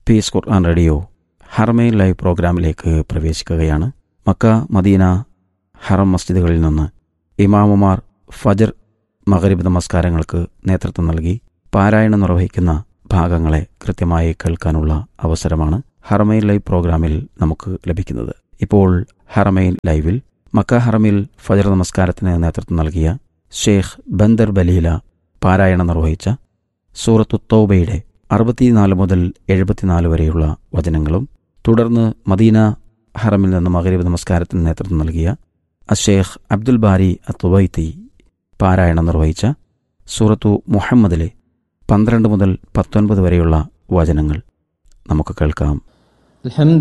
piece ഖുർആൻ radio ഹറമൈൻ live പ്രോഗ്രാമിലേക്ക് പ്രവേശിക്കുകയാണ് മക്ക മദീന ഹറം മസ്ജിദുകളിൽ നിന്ന് ഇമാമുമാർ ഫജർ മഗരിബ് നമസ്കാരങ്ങൾക്ക് നേതൃത്വം നൽകി പാരായണം നിർവഹിക്കുന്ന ഭാഗങ്ങളെ കൃത്യമായി കേൾക്കാനുള്ള അവസരമാണ് ഹറമൈൻ ലൈവ് പ്രോഗ്രാമിൽ നമുക്ക് ലഭിക്കുന്നത് ഇപ്പോൾ ഹറമൈൻ ലൈവിൽ മക്ക ഹറമിൽ ഫജർ നമസ്കാരത്തിന് നേതൃത്വം നൽകിയ ഷെയ്ഖ് ബന്ദർ ബലീല പാരായണം നിർവഹിച്ച സൂറത്തു തൗബയുടെ അറുപത്തിനാല് മുതൽ എഴുപത്തിനാല് വരെയുള്ള വചനങ്ങളും തുടർന്ന് മദീന ഹറമിൽ നിന്ന് മകരീബ് നമസ്കാരത്തിന് നേതൃത്വം നൽകിയ അഷേഖ് അബ്ദുൽ ബാരി അത്തുവൈത്തി പാരായണം നിർവഹിച്ച സൂറത്തു മുഹമ്മദിലെ പന്ത്രണ്ട് മുതൽ പത്തൊൻപത് വരെയുള്ള വചനങ്ങൾ നമുക്ക് കേൾക്കാം الحمد